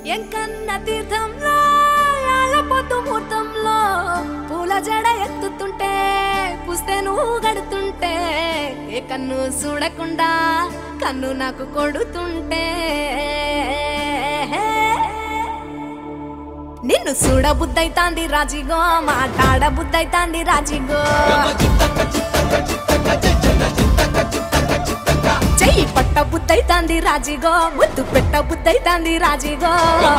ఎంకన్న తీర్థంలో పొద్దు ముహూర్తంలో పూల జడ ఎత్తుతుంటే పుస్తే నువ్వు గడుతుంటే ఏ కన్ను చూడకుండా కన్ను నాకు కొడుతుంటే నిన్ను చూడ బుద్ధైతాంది రాజిగో మాట్లాడ బుద్ధైతాంది రాజిగో చెయ్యి పట్ట బుద్ధైతాంది రాజిగో ముద్దు పెట్ట బుద్ధైతాంది రాజిగో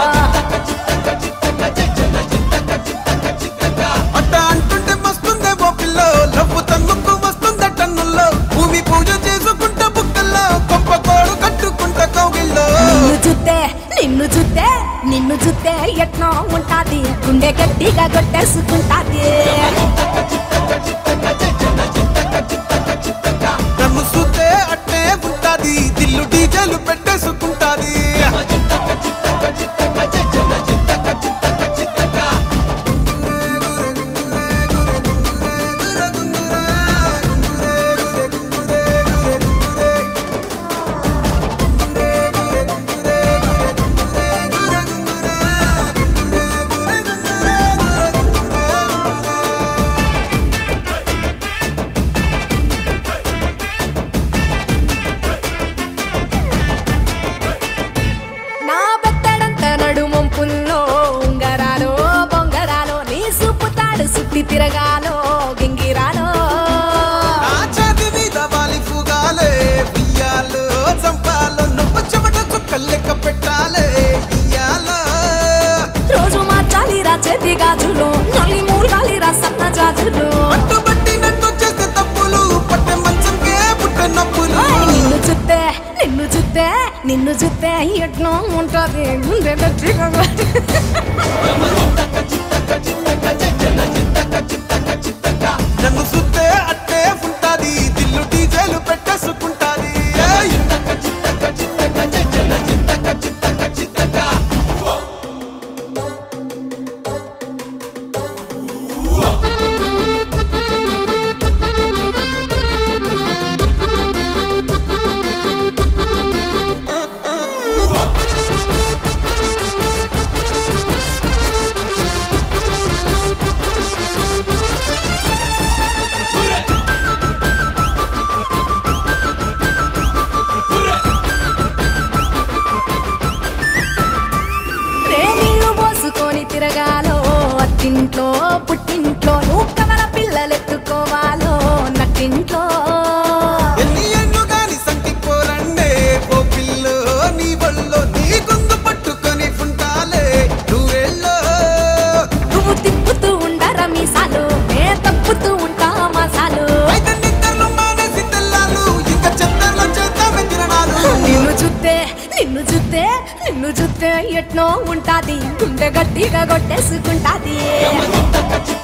అట్ట అంటుంటే మస్తుందే ఓ పిల్ల లవ్వు తన్నుకు వస్తుందే టన్నుల్లో భూమి పూజ చేసుకుంటా బుక్కల్లో కొంప కోడు కట్టుకుంటా కౌగిల్లో నిన్ను చూస్తే నిన్ను చూస్తే నిన్ను చూస్తే ఎట్నో ఉంటాది గుండె గట్టిగా కొట్టేసుకుంటాది నన్ను చూస్తే అట్టే ఉంటాది దిల్లు డీజేలు పెట్టేసుకుంటాది నా బెత్తడంత నడుమంపుల్లో ఉంగరాలో బొంగరాలో నీ సుప్పుతాడు సుట్టి తిరగాలో గింగిరాలో నా చేతి మీద వాలి ఫుగాలే బియ్యాలు చంపాలు నువ్వు చెమట చుక్కలు లెక్క పెట్టాలే ఇయ్యాలో రోజు మార్చాలి రా చేతి గాజులు నల్లి మూలాలి రా సన్న జాజులు పట్టుబట్టి నన్ను చేసే తప్పులు పట్టె మంచంకే పుట్టే నొప్పులు ఓయ్ నిన్ను చూస్తే నిన్ను చూస్తే నిన్ను చూస్తే ఎట్నో ఉంటది గుండె గట్టిగా నన్ను సుత్తే అట్టే ఉంటాది దిల్లు డీజేలు పెట్టేసుకుంటాది ఏయ్! నీళ్లు పోసుకొని తిరగాలో అత్తింట్లో పుట్టింట్లో నువ్వు కవల పిల్లలెత్తుకోవాలో నట్టింట్లో ఎన్ని ఎన్ను గాని సంటిపోరండే ఓ పిల్లో నీ వల్లో నీ గొంతు పట్టుకొని ఉంటాలే నువ్వెల్లో నువ్వు తిప్పుతూ ఉండరా మీసాలు నే తప్పుతూ ఉంటా మసాలు అయితే నిద్రలు మానేసి తెల్లాలు ఇంకా చెత్తర్లో చేద్దామే తిరణాలు నిన్ను చూస్తే నిన్ను చూస్తే నిన్ను చూస్తే ఎట్నో ఉంటాది గుండె గట్టిగా కొట్టేసుకుంటాది